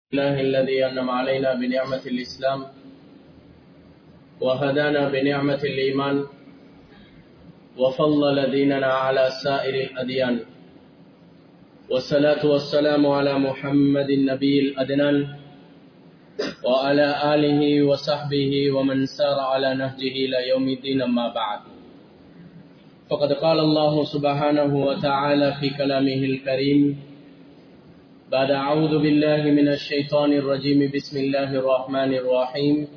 الله الذي أنعم علينا بنعمة الإسلام وهدانا بنعمة الإيمان وفضل ديننا على سائر الأديان والصلاة والسلام على محمد النبي الأدنان وعلى آله وصحبه ومن سار على نهجه إلى يوم الدين أما بعد فقد قال الله سبحانه وتعالى في كلامه الكريم بعد أعوذ بالله من الشيطان الرجيم بسم الله الرحمن الرحيم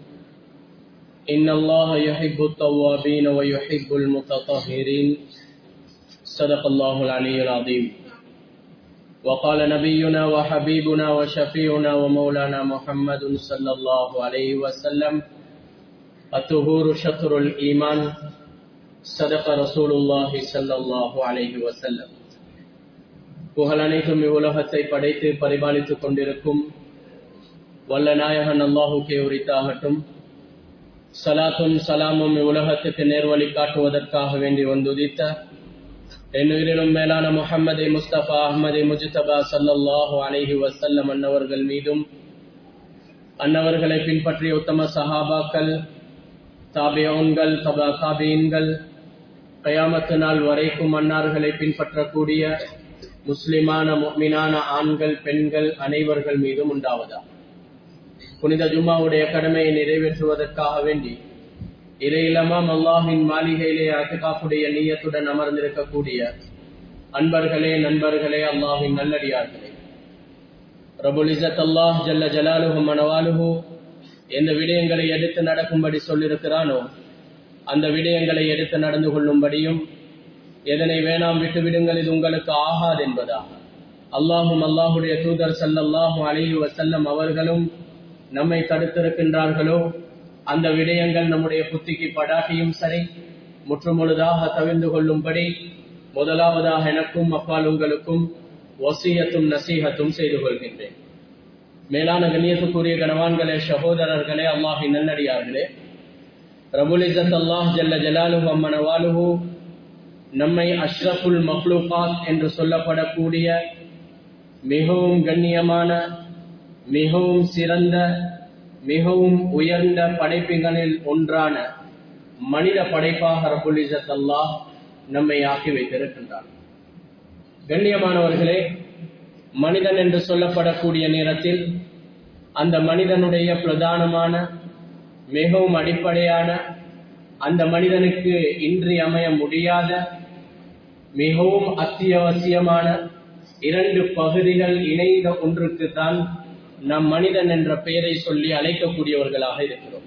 إن الله يحب التوابين ويحب المتطهرين صدق الله العلي العظيم وقال نبينا وحبيبنا وشفيعنا ومولانا محمد صلى الله عليه وسلم الطهور شطر الإيمان صدق رسول الله صلى الله عليه وسلم புகழ் அனைத்தும் இவ்வுலகத்தை படைத்து பரிபாலித்துக் கொண்டிருக்கும் வல்ல நாயகன் அல்லாஹுக்கே உரித்தாகட்டும் சலாத்தும் சலாமும் இவ்வுலகத்துக்கு நேர்வழி காட்டுவதற்காக வேண்டி வந்துதித்த என் உயிரிலும் மேலான முகமது முஸ்தபா அஹமது முஜிதபா சல்லாஹு அலஹி வசல்லம் அன்னவர்கள் மீதும் அன்னவர்களை பின்பற்றிய உத்தம சஹாபாக்கள் தாபியோன்கள் தபா தாபியன்கள் கயாமத்து நாள் வரைக்கும் அன்னார்களை பின்பற்றக்கூடிய முஸ்லிமான முக்மினான ஆண்கள் பெண்கள் அனைவர்கள் மீதும் உண்டாவதா புனித ஜும்மாவுடைய கடமையை நிறைவேற்றுவதற்காக வேண்டி இறையிலமாம் அல்லாஹின் மாளிகையிலே அத்துகாப்புடைய நீயத்துடன் அமர்ந்திருக்கக்கூடிய அன்பர்களே நண்பர்களே அல்லாஹின் நல்லடியார்களே ரபுல் இசத் அல்லாஹ் ஜல்ல ஜலாலுஹு மனவாலுஹு எந்த விடயங்களை எடுத்து நடக்கும்படி சொல்லியிருக்கிறானோ அந்த விடயங்களை எடுத்து நடந்து கொள்ளும்படியும் எதனை வேணாம் விட்டுவிடுங்கள் இது உங்களுக்கு ஆகாது என்பதாக அல்லாஹும் அல்லாஹுடைய தூதர் சல்லல்லாஹும் அலிஹி வசல்லம் அவர்களும் நம்மை தடுத்திருக்கின்றார்களோ அந்த விடயங்கள் நம்முடைய புத்திக்கு படாட்டியும் சரி முற்றுமுழுதாக தவிர்ந்து கொள்ளும்படி முதலாவதாக எனக்கும் அப்பால் உங்களுக்கும் வசியத்தும் நசீகத்தும் செய்து கொள்கின்றேன் மேலான கண்ணியத்துக்குரிய கனவான்களே சகோதரர்களே அல்லாஹி நல்லடியார்களே ரபுல் இசத் அல்லாஹ் ஜல்ல ஜலாலுஹு அம்மனவாலுஹு நம்மை அஷ்ரஃபுல் மக்லூகாத் என்று சொல்லப்படக்கூடிய மிகவும் கண்ணியமான மிகவும் சிறந்த மிகவும் உயர்ந்த படைப்புகளில் ஒன்றான மனித படைப்பாக ரபுல் இசத் அல்லாஹ் நம்மை ஆக்கி வைத்திருக்கின்றார் கண்ணியமானவர்களே மனிதன் என்று சொல்லப்படக்கூடிய நேரத்தில் அந்த மனிதனுடைய பிரதானமான மிகவும் அடிப்படையான அந்த மனிதனுக்கு இன்றி அமைய முடியாத மிகவும் அத்தியாவசியமான இரண்டு பகுதிகள் இணைந்த ஒன்றுக்கு தான் நம் மனிதன் என்ற பெயரை சொல்லி அழைக்கக்கூடியவர்களாக இருக்கிறோம்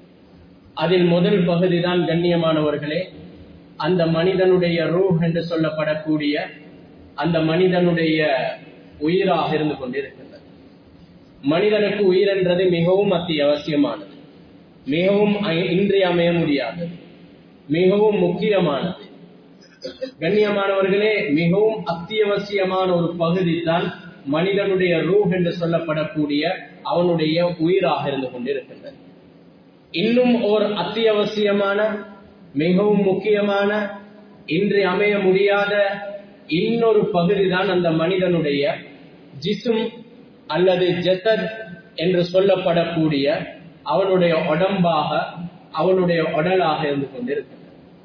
அதில் முதல் பகுதி தான் கண்ணியமானவர்களே அந்த மனிதனுடைய ரூஹ் என்று சொல்லப்படக்கூடிய அந்த மனிதனுடைய உயிராக இருந்து கொண்டிருக்கின்றது மனிதனுக்கு உயிர் என்றது மிகவும் அத்தியாவசியமானது மிகவும் இன்றியமைய முடியாதது மிகவும் முக்கியமானது கண்ணியமானவர்களே மிகவும் அத்தியாவசியமான ஒரு பகுதி தான் மனிதனுடைய ரூஹ் என்று சொல்லப்படக்கூடிய அவனுடைய உயிராக இருந்து கொண்டிருக்கின்றது இன்னும் ஒரு அத்தியாவசியமான மிகவும் முக்கியமான இன்று அமைய முடியாத இன்னொரு பகுதி தான் அந்த மனிதனுடைய ஜிசும் அல்லது ஜெசத் என்று சொல்லப்படக்கூடிய அவனுடைய உடம்பாக அவனுடைய உடலாக இருந்து கொண்டிருக்கின்றது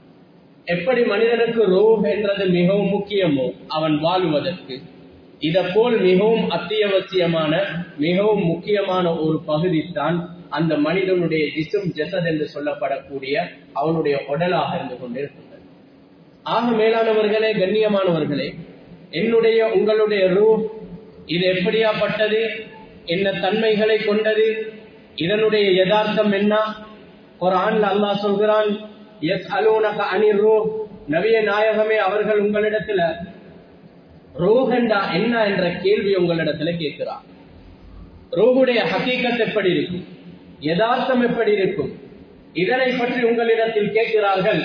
எப்படி மனிதனுக்கு ரோஹ் என்றது மிகவும் முக்கியமோ அவன் வாழ்வதற்கு இத போல் மிகவும் அத்தியாவசியமான மிகவும் முக்கியமான ஒரு பகுதி தான் அந்த மனிதனுடைய ஜிசும் ஜெசத் என்று சொல்லப்படக்கூடிய அவனுடைய உடலாக இருந்து கொண்டிருக்கின்றது ஆக மேலானவர்களே கண்ணியமானவர்களே என்னுடைய உங்களுடைய ரூ இது எப்படியாப்பட்டது என்ன தன்மைகளை கொண்டது இதனுடைய யதார்த்தம் என்ன ஒரு ஆண்ல அல்லாஹ் சொல்கிறான் எஸ் அலூனக அனிர் ரூ நவிய நாயகமே அவர்கள் உங்களிடத்துல ரோஹண்டா என்ன என்ற கேள்வி உங்களிடத்துல கேட்கிறார் ரோகுடைய ஹக்கீக்கத் எப்படி இருக்கும் யதார்த்தம் எப்படி இருக்கும் இதனை பற்றி உங்களிடத்தில் கேட்கிறார்கள்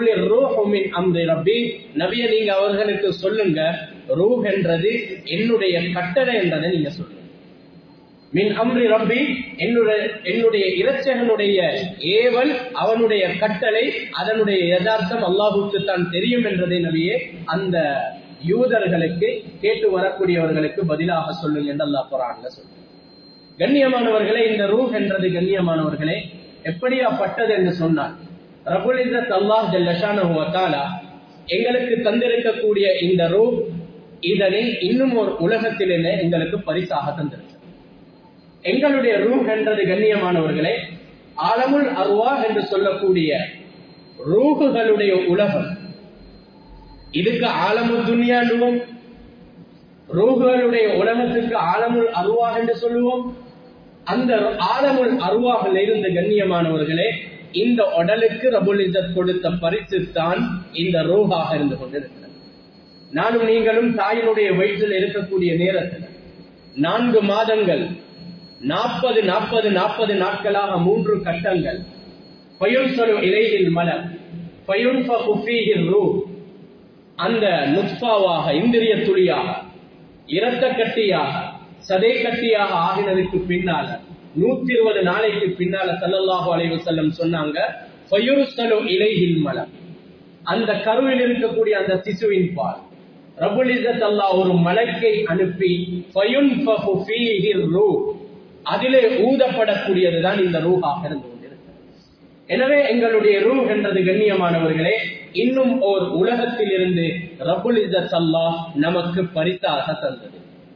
நபிய நீங்க அவர்களுக்கு சொல்லுங்க ரூஹ் என்றது என்னுடைய கட்டளை என்றதை நீங்க சொல்லுங்க மின் அம்ரி ரப்பி என்னுடைய என்னுடைய இரட்சகனுடைய ஏவல் அவனுடைய கட்டளை அதனுடைய யதார்த்தம் அல்லாஹுக்கு தான் தெரியும் என்றதை நபியே அந்த யூதர்களுக்கு கேட்டு வரக்கூடியவர்களுக்கு பதிலாக சொல்லுங்க என்று அல்லாஹ் குரான்ல சொல்லுங்க கண்ணியமானவர்களே இந்த ரூஹ் என்றது கண்ணியமானவர்களே எப்படியாப்பட்டது என்று சொன்னார் ரபுல் இஸ்ஸத் அல்லாஹ் ஜல்லஷானஹு வ தஆலா எங்களுக்கு தந்திருக்கக்கூடிய இந்த ரூஹ் இதனை இன்னும் ஒரு உலகத்திலே எங்களுக்கு பரிசாக தந்திருக்கு எங்களுடைய ரூஹ் என்றது கண்ணியமானவர்களே ஆலமுல் அருவா என்று சொல்லக்கூடிய ரூகுகளுடைய உலகம் இதுக்கு ஆலமு துன்யாண்டுவோம் ரூகுகளுடைய உலகத்துக்கு ஆலமுல் அருவா என்று சொல்லுவோம் அந்த ஆலமுல் அருவாவில் இருந்த கண்ணியமானவர்களே இந்த உடலுக்கு ரபுல் இசத் கொடுத்த பரிசு தான் இந்த ரூஹாக இருந்து கொண்டிருக்கிறது நானும் நீங்களும் தாயினுடைய வயிற்றில் இருக்கக்கூடிய நேரத்தில் நான்கு மாதங்கள் நாற்பது நாற்பது நாற்பது நாட்களாக மூன்று கட்டங்கள் பயுன்சொலு இலையில் மலர் பயுன்ஃபீகில் ரூ அந்த நுட்பாவாக இந்திரிய துளியாக இரத்த கட்டியாக சதை கட்டியாக ஆகினதுக்கு பின்னால நூத்தி இருபது நாளைக்கு பின்னால சல்லல்லாஹு அலைவு செல்லம் சொன்னாங்க பயுருசலு இலையில் மலர் அந்த கருவில் இருக்கக்கூடிய அந்த சிசுவின் பால் ரபுல் இசத் அல்லாஹ் ஒரு மலக்கை அனுப்பி ஃபயுன்ஃபஹு ஃபீஹிர் ரூ அதிலே ஊதப்படக்கூடியதுதான் இந்த ரூஹாக இருந்து கொண்டிருக்கிறது எனவே எங்களுடைய ரூஹ் என்றது கண்ணியமானவர்களே இன்னும் ஓர் உலகத்தில் இருந்து ரபுல் இசத் அல்லாஹ் நமக்கு பரிசாக தந்தது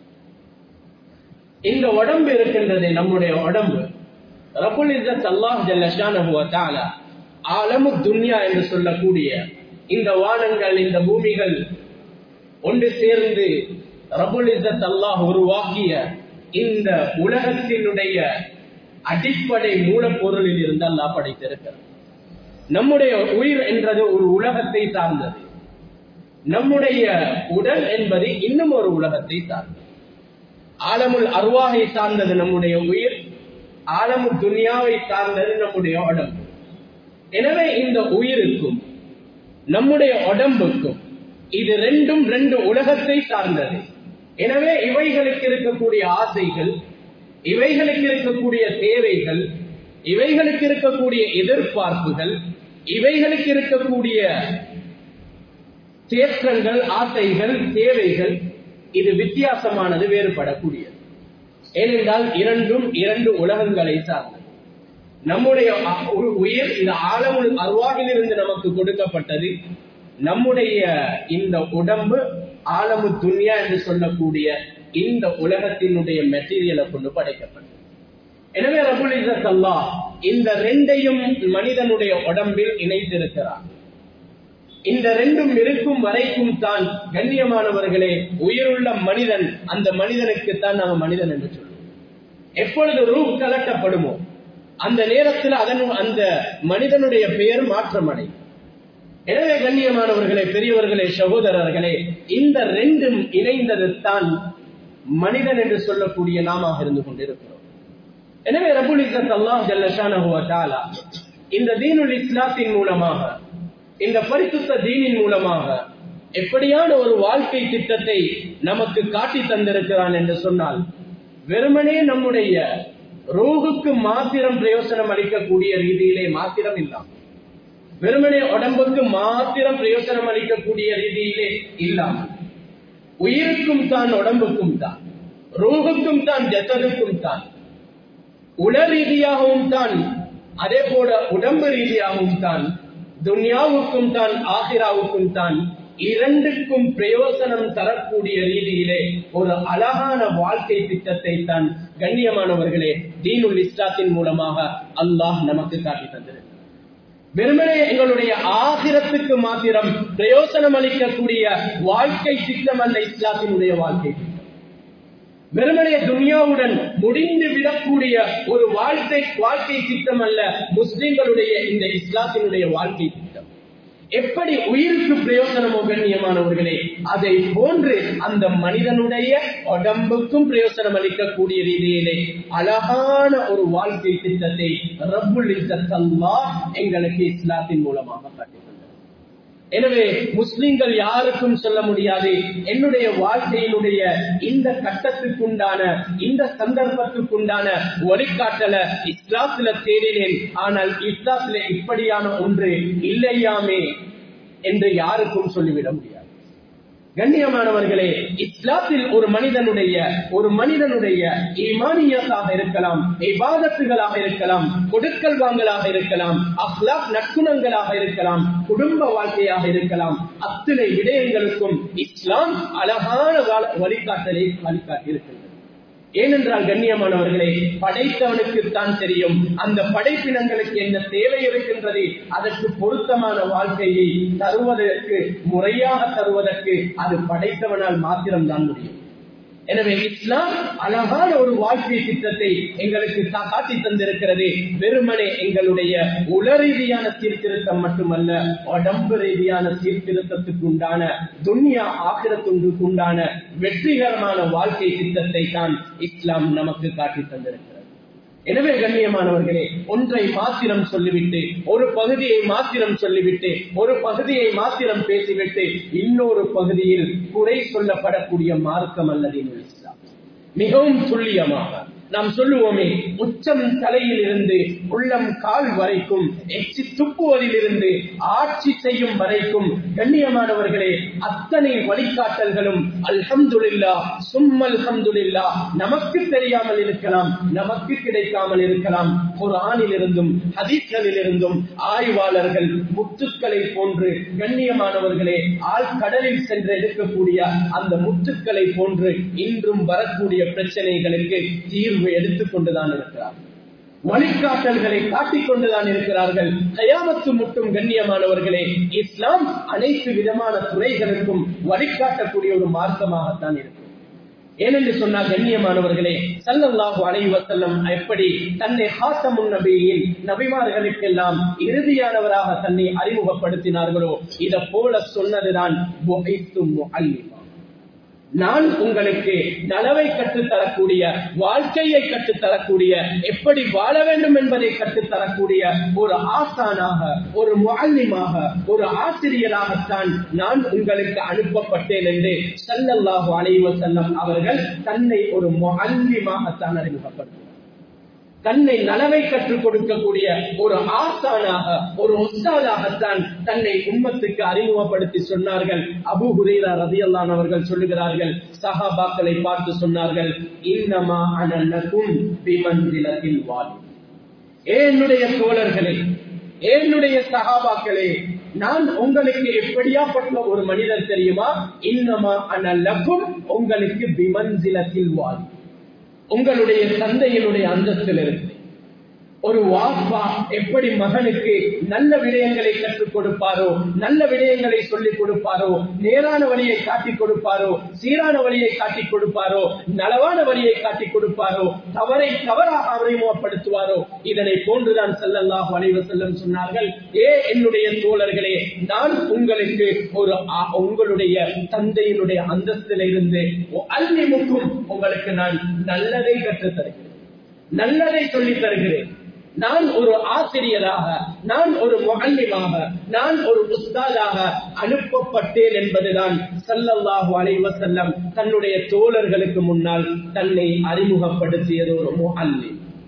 இந்த உடம்பு இருக்கின்றது நம்முடைய உடம்பு ரபுல் இசத் அல்லாஹ் ஜல்லஷானஹு வ தஆலா ஆலமு துன்யா என்று சொல்லக்கூடிய இந்த வானங்கள் இந்த பூமிகள் ஒன்று சேர்ந்து ரபுல் இசத் அல்லாஹ் உருவாக்கிய இந்த உலகத்தினுடைய அடிப்படை மூலப்பொருளில் இருந்து அல்லாஹ் படைத்திருக்கிறார் நம்முடைய உயிர் என்றது ஒரு உலகத்தை சார்ந்தது நம்முடைய உடல் என்பது இன்னும் ஒரு உலகத்தை சார்ந்தது ஆலமுல் அருவாகை சார்ந்தது நம்முடைய உயிர் ஆலமு துனியாவை சார்ந்தது நம்முடைய உடம்பு எனவே இந்த உயிருக்கும் நம்முடைய உடம்புக்கும் இது ரெண்டும் ரெண்டு உலகத்தை சார்ந்தது எனவே இவைகளுக்கு இருக்கக்கூடிய ஆசைகள் இவைகளுக்கு இருக்கக்கூடிய தேவைகள் இவைகளுக்கு இருக்கக்கூடிய எதிர்பார்ப்புகள் இவைகளுக்கு இருக்கக்கூடிய தேற்றங்கள் ஆசைகள் தேவைகள் இது வித்தியாசமானது வேறுபடக்கூடியது ஏனென்றால் இரண்டும் இரண்டு உலகங்களை சார்ந்தது நம்முடைய ஒரு உயிர் இந்த ஆழமுள் அருவாகிலிருந்து நமக்கு கொடுக்கப்பட்டது நம்முடைய இந்த உடம்பு ஆலமு துன்யா என்று சொல்லக்கூடிய இந்த உலகத்தினுடைய மெட்டீரியலை கொண்டு படைக்கப்பட்டது எனவே ரபுல் இசத் அல்லா இந்த ரெண்டையும் மனிதனுடைய உடம்பில் இணைத்திருக்கிறார் இந்த ரெண்டும் இருக்கும் வரைக்கும் தான் கண்ணியமானவர்களே உயிருள்ள மனிதன் அந்த மனிதனுக்கு தான் நாம மனிதன் என்று சொல்லுவோம் எப்பொழுது ரூப் கலட்டப்படுமோ அந்த நேரத்தில் அதன் அந்த மனிதனுடைய பெயர் மாற்றமடையும் எனவே கண்ணியமானவர்களே பெரியவர்களே சகோதரர்களே இந்த ரெண்டும் இணைந்தது தான் மனிதன் என்று சொல்லக்கூடிய நாம இருந்து கொண்டிருக்கிறோம் எனவே ரபுல் இசத் அல்லாஹ் ஜல்லஷானா இந்த தீனுல் இஸ்லாத்தின் மூலமாக இந்த பரிசுத்த தீனின் மூலமாக எப்படியான ஒரு வாழ்க்கை திட்டத்தை நமக்கு காட்டி தந்திருக்கிறான் என்று சொன்னால் வெறுமனே நம்முடைய ரோகுக்கு மாத்திரம் பிரயோசனம் அளிக்கக்கூடிய ரீதியிலே மாத்திரம் இல்லாமல் வெறுமனே உடம்புக்கு மாத்திரம் பிரயோசனம் அளிக்கக்கூடிய ரீதியிலே இல்லாமல் உயிருக்கும் தான் உடம்புக்கும் தான் ரோகுக்கும் தான் ஜத்ததுக்கும் தான் உல ரீதியாகவும் தான் அதே போல உடம்பு ரீதியாகவும் தான் துன்யாவுக்கும் தான் ஆசிராவுக்கும் தான் இரண்டுக்கும் பிரயோசனம் தரக்கூடிய ரீதியிலே ஒரு அழகான வாழ்க்கை திட்டத்தை தான் கண்ணியமானவர்களே தீனுல் இஸ்லாத்தின் மூலமாக அல்லாஹ் நமக்கு காட்டி தந்திருக்கிறார் வெறுமனே எங்களுடைய ஆசிரத்துக்கு மாத்திரம் பிரயோசனம் அளிக்கக்கூடிய வாழ்க்கை திட்டம் அல்ல இஸ்லாத்தினுடைய வாழ்க்கை திட்டம் வெறுமனைய துனியாவுடன் முடிந்து விடக்கூடிய ஒரு வாழ்க்கை வாழ்க்கை திட்டம் அல்ல முஸ்லிம்களுடைய இந்த இஸ்லாத்தினுடைய வாழ்க்கை திட்டம் எப்படி உயிருக்கு பிரயோசனமோ கண்ணியமானவர்களே அதை போன்று அந்த மனிதனுடைய உடம்புக்கும் பிரயோசனம் அளிக்கக்கூடிய ரீதியிலே அழகான ஒரு வாழ்க்கை திட்டத்தை ரப்புல் இஸ்ஸல்லா எங்களுக்கு இஸ்லாத்தின் மூலமாக காட்டி எனவே முஸ்லிம்கள் யாருக்கும் சொல்ல முடியாது என்னுடைய வாழ்க்கையினுடைய இந்த கட்டத்துக்குண்டான இந்த சந்தர்ப்பத்துக்குண்டான வழிகாட்டல இஸ்லாத்துல தேடினேன் ஆனால் இஸ்லாத்துல இப்படியான ஒன்று இல்லையாமே என்று யாருக்கும் சொல்லிவிட முடியாது கண்ணியமானவர்களே இஸ்லாத்தில் ஒரு மனிதனுடைய ஒரு மனிதனுடைய ஈமானியத்தாக இருக்கலாம் இபாதத்துகளாக இருக்கலாம் கொடுக்கல் வாங்கலாக இருக்கலாம் அஹ்லாக் நற்குணங்களாக இருக்கலாம் குடும்ப வாழ்க்கையாக இருக்கலாம் அத்தனை விடயங்களுக்கும் இஸ்லாம் அழகான வழிகாட்டலை வழிகாட்டி இருக்கின்றது ஏனென்றால் கண்ணியமானவர்களே படைத்தவனுக்கு தான் தெரியும் அந்த படைப்பினங்களுக்கு என்ன தேவை இருக்கின்றது அதற்கு பொருத்தமான வாழ்க்கையை தருவதற்கு முறையாக தருவதற்கு அது படைத்தவனால் மாத்திரம்தான் முடியும் எனவே இஸ்லாம் அழகான ஒரு வாழ்க்கை திட்டத்தை எங்களுக்கு காட்டி தந்திருக்கிறது வெறுமனே எங்களுடைய உல ரீதியான சீர்திருத்தம் மட்டுமல்ல உடம்பு ரீதியான சீர்திருத்தத்துக்கு உண்டான துன்யா ஆக்கிரத்துக்கு உண்டான வெற்றிகரமான வாழ்க்கை திட்டத்தை தான் இஸ்லாம் நமக்கு காட்டி தந்திருக்கிறது எனவே கண்ணியமானவர்களே ஒன்றை மாத்திரம் சொல்லிவிட்டு ஒரு பகுதியை மாத்திரம் சொல்லிவிட்டு ஒரு பகுதியை மாத்திரம் பேசிவிட்டு இன்னொரு பகுதியில் குறை சொல்லப்படக்கூடிய மார்க்கம் அல்லது இஸ்லாம் மிகவும் துல்லியமாக நாம் சொல்லுவோமே உச்சம் தலையில் இருந்து உள்ளம் கால் வரைக்கும் எச்சி துப்புவதிலிருந்து ஆட்சி செய்யும் வரைக்கும் கண்ணியமானவர்களே அத்தனை வழிகாட்டல்களும் அல்ஹம்துலில்லா சும்மல் ஹம்துலில்லா நமக்கு தெரியாமல் இருக்கலாம் நமக்கு கிடைக்காமல் இருக்கலாம் குரானில் இருந்தும் ஹதீஸ்களில் இருந்தும் ஆய்வாளர்கள் முத்துக்களை போன்று கண்ணியமானவர்களே ஆழ்கடலில் சென்று எடுக்கக்கூடிய அந்த முத்துக்களை போன்று இன்றும் வரக்கூடிய பிரச்சனைகளுக்கு தீர்வு எடுத்துக் கொண்டுதான் இருக்கிறார் வழிகாட்டல்களை காட்டிக் கொண்டுதான் இருக்கிறார்கள் கயாமத்து முட்டும் கண்ணியமானவர்களே இஸ்லாம் அனைத்து விதமான துறைகளுக்கும் வழிகாட்டக்கூடிய ஒரு மார்க்கமாகத்தான் இருக்கும் ஏனென்று சொன்னால் கண்ணியமானவர்களே சல்லல்லாஹு அலைஹி வஸல்லம் எப்படி தன்னை ஹாத்தமுன் நபியின் நபிமார்களுக்கெல்லாம் இறுதியானவராக தன்னை அறிமுகப்படுத்தினார்களோ இத போல சொன்னதுதான் நான் உங்களுக்கு நலவை கற்றுத்தரக்கூடிய வாழ்க்கையை கற்றுத்தரக்கூடிய எப்படி வாழ வேண்டும் என்பதை கற்றுத்தரக்கூடிய ஒரு ஆசானாக ஒரு முஅல்லிமாக ஒரு ஆசிரியராகத்தான் நான் உங்களுக்கு அனுப்பப்பட்டேன் என்று சல்லல்லாஹு அலைஹி வஸல்லம் அவர்கள் தன்னை ஒரு முஅல்லிமாகத்தான் அறிமுகப்படுத்தினார் தன்னை நலவை கற்றுக் கொடுக்கக்கூடிய ஒரு ஆசானாக ஒரு உஸ்தாதாகத்தான் தன்னை உம்மத்துக்கு அறிமுகப்படுத்தி சொன்னார்கள் அபு ஹுரேரா ரதியல்லான் அவர்கள் சொல்லுகிறார்கள் சஹாபாக்களை பார்த்து சொன்னார்கள் இன்னமா அனக்கும் பிமந்திலத்தில் வாலி என்னுடைய தோழர்களே என்னுடைய சகாபாக்களே நான் உங்களுக்கு எப்படியாப்பட்ட ஒரு மனிதர் தெரியுமா இன்னமா அனல்லக்கும் உங்களுக்கு பிமந்திலத்தில் வாலி உங்களுடைய தந்தையினுடைய அந்தஸ்தில் இருக்கு ஒரு வாப்பா எப்படி மகனுக்கு நல்ல விடயங்களை கற்றுக் கொடுப்பாரோ நல்ல விடயங்களை சொல்லிக் கொடுப்பாரோ நேரான வழியை காட்டிக் கொடுப்பாரோ சீரான வழியை காட்டிக் கொடுப்பாரோ நலவான வழியை காட்டிக் கொடுப்பாரோ தவறை தவறாக அறிமுகப்படுத்துவாரோ இதனை போன்றுதான் செல்லல்லாஹ் வளைவு செல்லும் சொன்னார்கள் ஏ என்னுடைய தோழர்களே நான் உங்களுக்கு ஒரு உங்களுடைய தந்தையினுடைய அந்தஸ்தில் இருந்து அல்லிமுக்கும் உங்களுக்கு நான் நல்லதை கற்றுத் தருகிறேன் நல்லதை சொல்லித் தருகிறேன் நான் ஒரு ஆசிரியராக நான் ஒரு முகல்லிமாக நான் ஒரு உஸ்தாதாக அனுப்பப்பட்டேன் என்பதுதான் சல்லல்லாஹு அலைவ செல்லம் தன்னுடைய தோழர்களுக்கு முன்னால் தன்னை அறிமுகப்படுத்தியது ஒரு முஹல்லி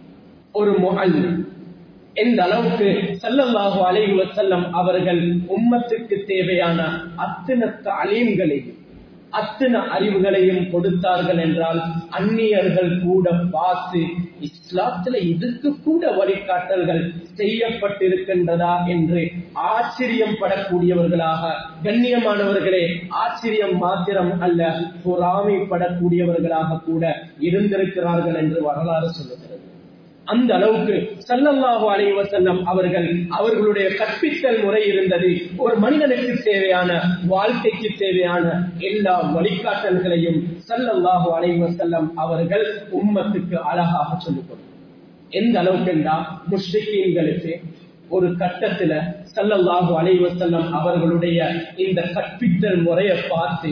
ஒரு முஹல்லி எந்த அளவுக்கு சல்லல்லாஹு அலைஹி வசல்லம் அவர்கள் உம்மத்துக்கு தேவையான அத்தனை அலீம்களையும் அத்தனை அறிவுகளையும் கொடுத்தார்கள் என்றால் அந்நியர்கள் கூட பார்த்து இஸ்லாத்துல இதுக்கு கூட வழிகாட்டல்கள் செய்யப்பட்டிருக்கின்றதா என்று ஆச்சரியம் படக்கூடியவர்களாக கண்ணியமானவர்களே ஆச்சரியம் மாத்திரம் அல்ல பொறாமைப்படக்கூடியவர்களாக கூட இருந்திருக்கிறார்கள் என்று வரலாறு சொல்லுகிறது அந்த அளவுக்கு சல்லல்லாஹு அலைஹி வஸல்லம் அவர்கள் அவர்களுடைய கற்பித்தல் முறை இருந்தது ஒரு மனிதனுக்கு தேவையான வாழ்க்கைக்கு தேவையான எல்லா வழிகாட்டல்களையும் சல்லல்லாஹு அலைஹி வஸல்லம் அவர்கள் உம்மத்துக்கு அழகாக சொல்லிக் கொடுத்தார் எந்த அளவுக்கு என்றா முஸ்லிம்களுக்கு ஒரு கட்டத்துல சல்லல்லாஹு அலைஹி வஸல்லம் அவர்களுடைய இந்த கற்பித்தல் முறையை பார்த்து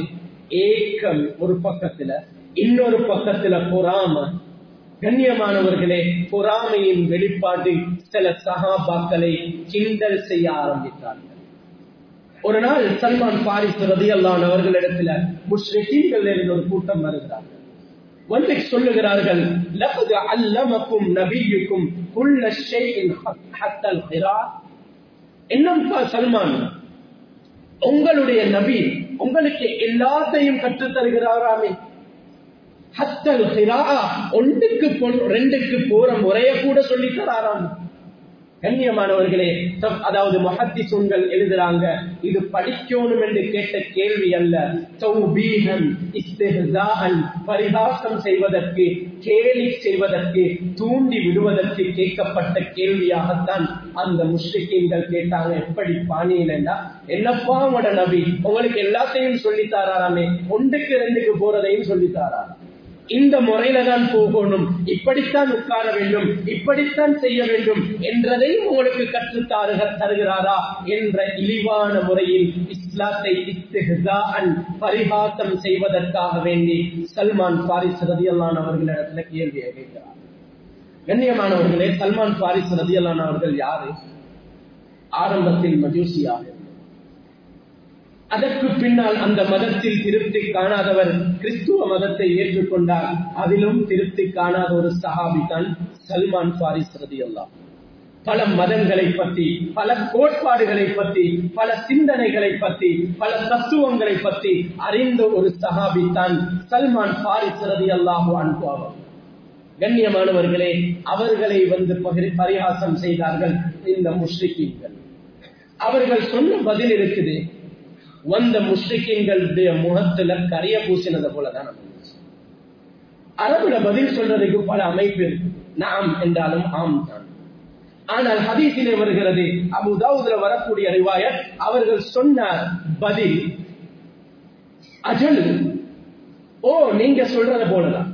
ஏக்கம் ஒரு பக்கத்துல இன்னொரு பக்கத்துல பொறாம கண்ணியமானவர்களே பொறாமையின் வெளிப்பாடு சில சகாபாக்களை கிண்டல் செய்ய ஆரம்பித்தார்கள் ஒரு நாள் சல்மான் பாரிஸ் ரதியல்லான் அவர்களிடத்துல முஸ்லிம்கள் இருந்த ஒரு கூட்டம் வருகிறார்கள் வந்து சொல்லுகிறார்கள் லகது அல்லமக்கும் நபியுக்கும் குல்ல ஷைஇன் ஹத்தல் ஹிரா என்னப்பா சல்மான் உங்களுடைய நபி உங்களுக்கு எல்லாத்தையும் கற்றுத் தருகிறாராமே ஹத்தல் ஹிரா ஒன்றுக்கு பொன்- ரெண்டுக்கு போற முறைய கூட சொல்லி தராராம் கண்ணியமானவர்களே தப்- அதாவது மஹத்திசுங்கள் எழுதுறாங்க இது படிக்கணும் என்று கேட்ட கேள்வி அல்ல தௌபீஹன் இஸ்திஹ்ஸாஅன் பரிகாசம் செய்வதற்கு கேலி செய்வதற்கு தூண்டி விடுவதற்கு கேட்கப்பட்ட கேள்வியாகத்தான் அந்த முஸ்லிக்கீன்கள் கேட்டாங்க எப்படி பாணியிலண்டா என்னப்பா உங்களோட நபி உங்களுக்கு எல்லாத்தையும் சொல்லி தாராராமே ஒன்றுக்கு ரெண்டுக்கு போறதையும் சொல்லி தாராராம் இந்த முறையில தான் போகணும் இப்படித்தான் உட்கார வேண்டும் இப்படித்தான் செய்ய வேண்டும் என்றதையும் உங்களுக்கு கற்றுத் தாருக தருகிறாரா என்ற இழிவான முறையில் இஸ்லாத்தை இஸ்திஹ்ஸாஅன் பரிகாசம் செய்வதற்காக வேண்டி சல்மான் பாரிஸ் ரதியல்லான் அவர்களிடத்துல கேள்வியை கேட்கிறார் கண்ணியமானவர்களே சல்மான் பாரிஸ் ரதியல்லான் அவர்கள் யாரு ஆரம்பத்தில் மஜூசியாக இருந்தார். அதற்கு பின்னால் அந்த மதத்தில் திருப்தி காணாதவர் கிறிஸ்துவ மதத்தை ஏற்றுக்கொண்டார் அதிலும் திருப்தி காணாத ஒரு சஹாபி தான் சல்மான் பாரிஸ் ரதியல்லாஹ் பல மதங்களை பற்றி பல கோட்பாடுகளை பற்றி பல சிந்தனைகளை பற்றி பல தத்துவங்களை பற்றி அறிந்த ஒரு சஹாபி தான் சல்மான் பாரிஸ் ரதியல்லாஹு அன்ஹு அவர் கண்ணியமானவர்களே அவர்களை வந்து பகிர்- பரிகாசம் செய்தார்கள் இந்த முஸ்லிக்கீன்கள் அவர்கள் சொன்ன பதில் இருக்குது வந்த முஸ்லிக்கீன்களுடைய முகத்துல கரிய பூசினதை போலதான் இருந்துச்சு. அரபுல பதில் சொல்றதுக்கு பல அமைப்பு இருக்கு நாம் என்றாலும் ஆம் தான் ஆனால் ஹதீஸிலே வருகிறது அபுதாவுதுல வரக்கூடிய ரிவாயத் அவர்கள் சொன்ன பதில் அஜல் ஓ நீங்க சொல்றத போலதான்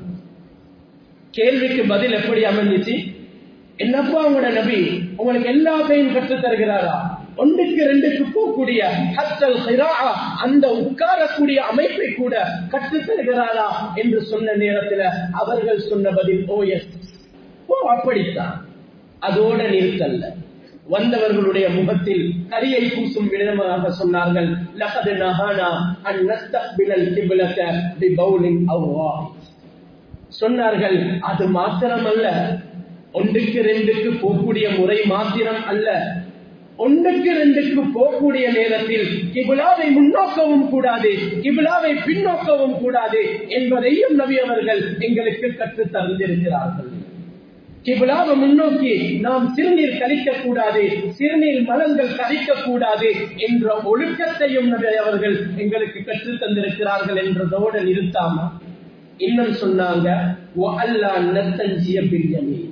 கேள்விக்கு பதில் எப்படி அமைஞ்சிச்சு என்னப்பா உங்களோட நபி உங்களுக்கு எல்லாத்தையும் கற்றுத் தருகிறாரா ஒன்றுக்கு ரெண்டுக்கு போகக்கூடிய ஹத்தல் ஹிராஆ, அந்த உட்காரக்கூடிய அமைப்பை கூட கற்றுத் தருகிறாரா என்று சொன்ன நேரத்தில் அவர்கள் சொன்ன பதில் ஓ எஸ் ஓ அப்படித்தான் அதோட நிறுத்தல்ல வந்தவர்களுடைய முகத்தில் கரியை பூசும் விதமாக சொன்னார்கள் லகது நஹானா அன் நஸ்தக்பிலல் கிப்லத பிபௌலின் அவ்வாஹ் சொன்னார்கள் அது மாத்திரமல்ல ஒன்றுக்கு ரெண்டுக்கு போகக்கூடிய முறை மாத்திரம் அல்ல ஒன்றுக்கு ரெண்டுக்கு போகக்கூடிய நேரத்தில் கிபுலாவை முன்னோக்கவும் கூடாது கிபுலாவை பின்னோக்கவும் கூடாது என்பதையும் நபி அவர்கள் எங்களுக்கு கற்றுத் தந்திருக்கிறார்கள் கிபுலாவை முன்னோக்கி நாம் சிறுநீர் கழிக்க கூடாது சிறுநீர் மலங்கள் கழிக்க கூடாது என்ற ஒழுக்கத்தையும் நபி அவர்கள் எங்களுக்கு கற்றுத் தந்திருக்கிறார்கள் என்றதோடு நிறுத்தாம இன்னும் சொன்னாங்க "வஅல்லா நத்தஞ்சிய பில்யமீன்."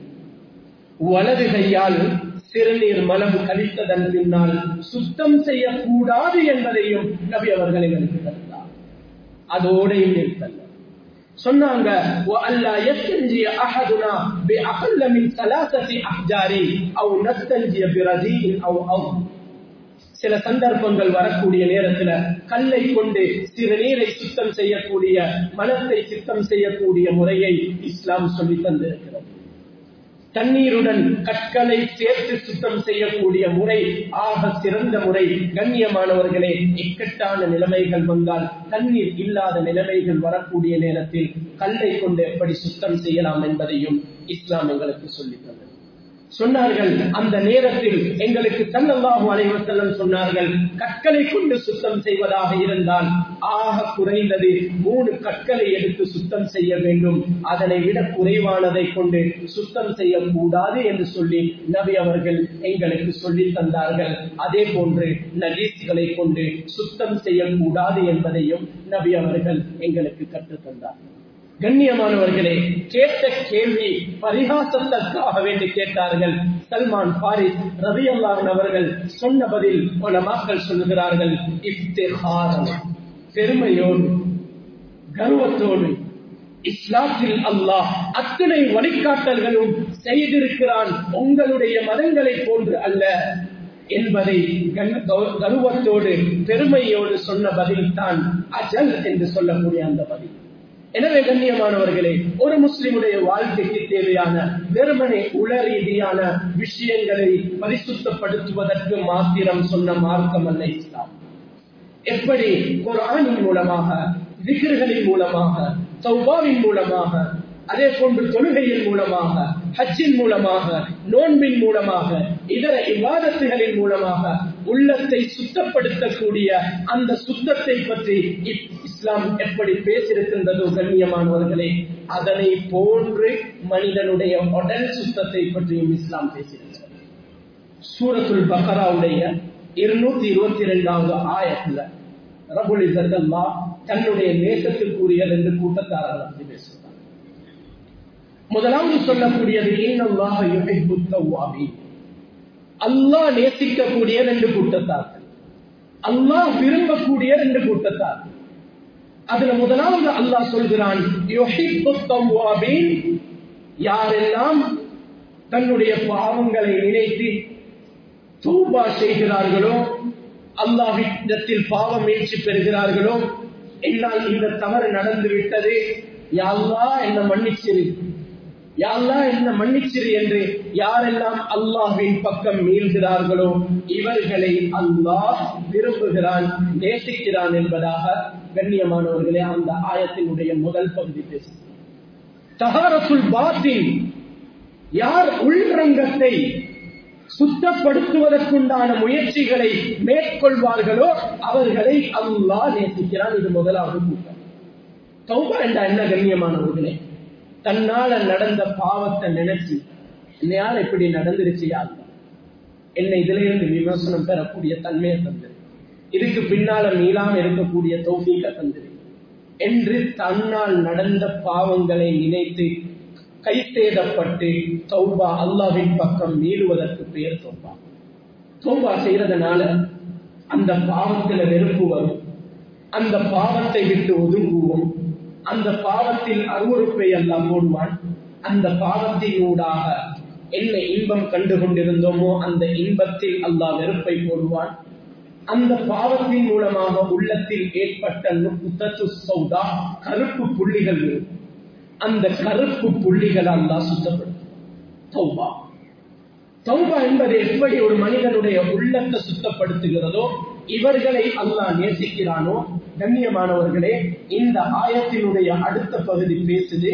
வலது கையால் சிறுநீர் மலம் கழித்ததன் பின்னால் சுத்தம் செய்யக்கூடாது என்பதையும் நபி அவர்கள் எங்களுக்கு தந்தார் அதோடையும் நிறுத்தல்ல சொன்னாங்க وَأَلَّا يَسْتَنْجِيَ أَحَدُنَا بِأَقَلَّ مِنْ ثَلَاثَةِ أَحْجَارٍ أَوْ نَسْتَنْجِيَ بِرَزِيءٍ أَوْ أَرْضٍ சில சந்தர்ப்பங்கள் வரக்கூடிய நேரத்துல கல்லை கொண்டு சிறுநீரை சுத்தம் செய்யக்கூடிய மனத்தை சுத்தம் செய்யக்கூடிய முறையை இஸ்லாம் சொல்லி தந்திருக்கிறது தண்ணீருடன் கற்களை சேர்த்து சுத்தம் செய்யக்கூடிய முறை ஆக சிறந்த முறை கண்ணியமானவர்களே இக்கட்டான நிலைமைகள் வந்தால் தண்ணீர் இல்லாத நிலைமைகள் வரக்கூடிய நேரத்தில் கல்லை கொண்டு எப்படி சுத்தம் செய்யலாம் என்பதையும் இஸ்லாம் எங்களுக்கு சொல்லித் தந்தது சொன்னார்கள் அந்த நேரத்தில் எங்களுக்கு சல்லல்லாஹு அலைஹி வஸல்லம் சொன்னார்கள் கற்களை கொண்டு சுத்தம் செய்வதாக இருந்தால் ஆக குறைந்தது மூணு கற்களை எடுத்து சுத்தம் செய்ய வேண்டும் அதனை விட குறைவானதை கொண்டு சுத்தம் செய்யக்கூடாது என்று சொல்லி நபி அவர்கள் எங்களுக்கு சொல்லி தந்தார்கள் அதே போன்று நஜீஸ்களை கொண்டு சுத்தம் செய்யக்கூடாது என்பதையும் நபி அவர்கள் எங்களுக்கு கற்றுத் தந்தார்கள் கண்ணியமானவர்களே கேட்ட கேள்வி பரிகாசத்திற்காக வேண்டி கேட்டார்கள் சல்மான் பாரிஸ் ரவி அவர்கள் சொன்ன பதில் மக்கள் சொல்லுகிறார்கள் இஃப்திஹாரம் பெருமையோடு கர்வத்தோடு இஸ்லாத்தில் அல்லாஹ் அத்தனை வழிகாட்டல்களும் செய்திருக்கிறான் உங்களுடைய மதங்களை போன்று அல்ல என்பதை கண்- கௌ- கர்வத்தோடு பெருமையோடு சொன்ன பதில் தான் அஜல் என்று சொல்லக்கூடிய அந்த பதில் எனவே கண்ணியமானவர்களே ஒரு முஸ்லிமுடைய வாழ்க்கைக்கு தேவையான வெறுமனை உள ரீதியான விஷயங்களை பரிசுத்தப்படுத்துவதற்கு மாத்திரம் சொன்ன மார்க்கம் அல்ல இஸ்லாம் எப்படி குர்ஆனின் மூலமாக விக்கிர்களின் மூலமாக சௌபாவின் மூலமாக அதே போன்று தொழுகையின் மூலமாக ஹஜ்ஜின் மூலமாக நோன்பின் மூலமாக இதர இவாதத்துகளின் மூலமாக உள்ளத்தை சுத்தப்படுத்தக்கூடிய அந்த சுத்தத்தை பற்றி இஸ்லாம் எப்படி பேசியிருக்கின்றதோ கண்ணியமானவர்களே அதனை போன்று மனிதனுடைய உடல் சுத்தத்தை பற்றியும் இஸ்லாம் பேசியிருக்கிறது சூரத்துல் பக்கராவுடைய இருநூத்தி இருபத்தி இரண்டாவது ஆயத்துல ரபுல் இசத்தல்லா தன்னுடைய நேசத்திற்குரிய ரெண்டு கூட்டத்தாரர்கள் பற்றி பேசுகிறார் முதலாவது சொல்லக்கூடியது இன்னல்லாஹ யுஹிப்பு தவ்வாபீன் அல்லாஹ் நேசிக்கக்கூடிய ரெண்டு கூட்டத்தார்கள் அல்லாஹ் விரும்பக்கூடிய ரெண்டு கூட்டத்தார்கள் அதுல முதலாவது அல்லாஹ் சொல்கிறான் யுஹிப்பு தவ்வாபீன் யாரெல்லாம் தன்னுடைய பாவங்களை நினைத்து தூபா செய்கிறார்களோ அல்லாஹிடத்தில் பாவ மீழ்ச்சி பெறுகிறார்களோ என்னால் இந்த தவறு நடந்து விட்டது யாழ்லா என்ன மன்னிச்சிரு யாழ்லா என்ன மன்னிச்சிரு என்று யாரெல்லாம் அல்லாஹின் பக்கம் மீள்கிறார்களோ இவர்களை அல்லாஹ் விரும்புகிறான் நேசிக்கிறான் என்பதாக கண்ணியமானவர்களே அந்த ஆயத்தினுடைய முதல் பகுதி பேசுகிறார் தகாரத்துல் பாத்தின் யார் உள்ரங்கத்தை சுத்தப்படுத்துவதற்குண்டான முயற்சிகளை மேற்கொள்வார்களோ அவர்களை அல்லா நேசிக்கிறான் இது முதலாவது கூட்டம் தௌபா என்ற என்ன கண்ணியமானவர்களே தன்னால நடந்த பாவத்தை நினைச்சு என்னையால இப்படி நடந்துருச்சு யாரு என்னை இதுல இருந்து விமர்சனம் பெறக்கூடிய தன்மையை தந்தது இதுக்கு பின்னால மீளாம இருக்கக்கூடிய தௌஃபீக தந்தது என்று தன்னால் நடந்த பாவங்களை நினைத்து கைத்தேதப்பட்டு தௌபா அல்லாவின் பக்கம் மீறுவதற்கு பெயர் தௌபா தௌபா செய்யறதுனால அந்த பாவத்துல வெறுப்பு வரும் அந்த பாவத்தை விட்டு ஒதுங்குவோம் அந்த பாவத்தில் அருவறுப்பை எல்லாம் போடுவான் அந்த பாவத்தினூடாக என்ன இன்பம் கண்டு கொண்டிருந்தோமோ அந்த இன்பத்தில் அல்லாஹ் வெறுப்பை போடுவான் அந்த பாவத்தின் மூலமாக உள்ளத்தில் ஏற்பட்ட நுக்குத்தத்து சௌதா கருப்பு புள்ளிகள் இருக்கும் அந்த கருப்பு புள்ளிகள் அல்லா சுத்தப்படும் தௌபா தௌபா என்பது எப்படி ஒரு மனிதனுடைய உள்ளத்தை சுத்தப்படுத்துகிறதோ இவர்களை அல்லாஹ் நேசிக்கிறானோ கண்ணியமானவர்களே இந்த ஆயத்தினுடைய அடுத்த பகுதி பேசுது